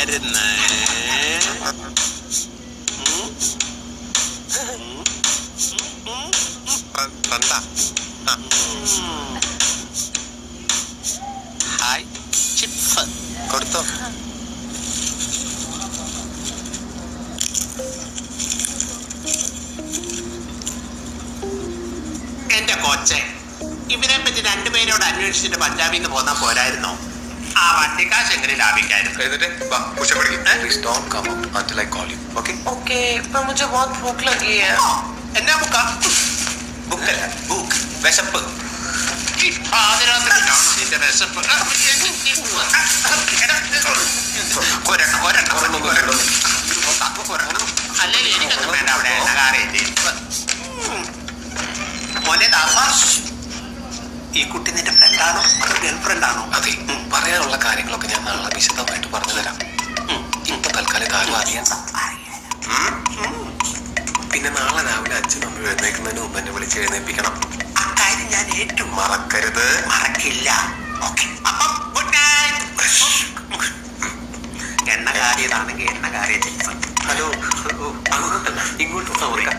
വരുന്നേ കണ്ടാ hi chips കൊടുത്തോ എന്റെ കോച്ചെ ഇവരെ പറ്റി രണ്ടുപേരോട് അന്വേഷിച്ചിട്ട് പഞ്ചാബിൽ നിന്ന് പോന്നാ പോരായിരുന്നോ ആ വണ്ടിക്കാശ് എങ്ങനെ ലാഭിക്കായിരുന്നു എഴുതിട്ട് വാ ഉച്ചപ്പടിക്ക് please don't come up until I call you okay okay पर मुझे बहुत भूख लगी है ഓ, എന്നാ ബുക്കാ ബുക്കല്ല ബുക്ക് വിശപ്പ് ഈ പാതിരാത്രിയിലാണോ നിന്റെ വിശപ്പ്? ആ, എടാ, ഒരെണ്ണം, ഒരെണ്ണം, ഒരെണ്ണം, ഒരെണ്ണം. ഒരെണ്ണം. അല്ലെങ്കിൽ എനിക്കൊന്നും വേണ്ട അവിടെ എണ്ണകാരയില്ലേ മോനെ ദാസ ഈ കുട്ടി നിന്റെ ഫ്രണ്ടാണോ അതോ ഗേൾ ഫ്രണ്ടാണോ അതെ പറയാനുള്ള കാര്യങ്ങളൊക്കെ ഞാൻ നാളെ വിശദമായിട്ട് പറഞ്ഞു തരാം ഇപ്പൊ തൽക്കാലം ഇതാരും അറിയണ്ട പിന്നെ നാളെ രാവിലെ അച്ഛൻ അമ്മ എഴുന്നേൽക്കുന്നതിന് മുമ്പ് എന്നെ വിളിച്ച് എഴുന്നേൽപ്പിക്കണം അക്കാര്യം ഞാൻ ഏറ്റു മറക്കരുത് മറക്കില്ല ഓക്കെ അപ്പം ഗുഡ് നൈറ്റ് എണ്ണ കാര്യതാണെങ്കിൽ എണ്ണ കാര്യം ഹലോ അങ്ങോട്ട് ഇങ്ങോട്ട് സൗകര്യം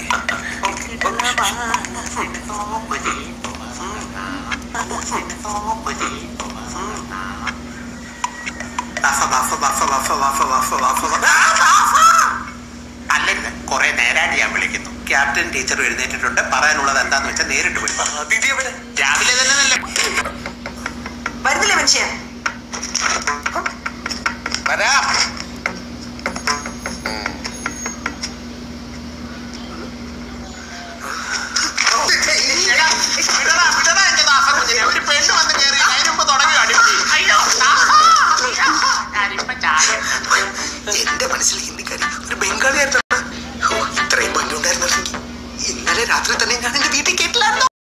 അല്ലെങ്കിൽ കുറെ നേരായിട്ട് ഞാൻ വിളിക്കുന്നു ക്യാപ്റ്റൻ ടീച്ചർ എഴുന്നേറ്റിട്ടുണ്ട് പറയാനുള്ളത് എന്താന്ന് വെച്ചാൽ നേരിട്ട് പോയി പറ. ദീദി എവിടെ രാവിലെ തന്നെ നല്ല വരുന്നില്ലേ മനുഷ്യൻ വരാം എടാ, വിടടാ, വിടടാ എന്റെ ദാസൻ കുഞ്ഞിനെ. ഒരു പെണ്ണ് വന്ന് കയറി അതിന് മുമ്പ് തുടങ്ങി അടിപൊളി അയ്യോ ഞാനിപ്പോ ചായ എന്റെ മനസ്സിൽ ഹിന്ദിക്കാരി ഒരു ബംഗാളിയായിരുന്നു ഇത്രയും ഭംഗിയുണ്ടായിരുന്നെങ്കിൽ ഇന്നലെ രാത്രി തന്നെ ഞാൻ എന്റെ വീട്ടിൽ കയറ്റി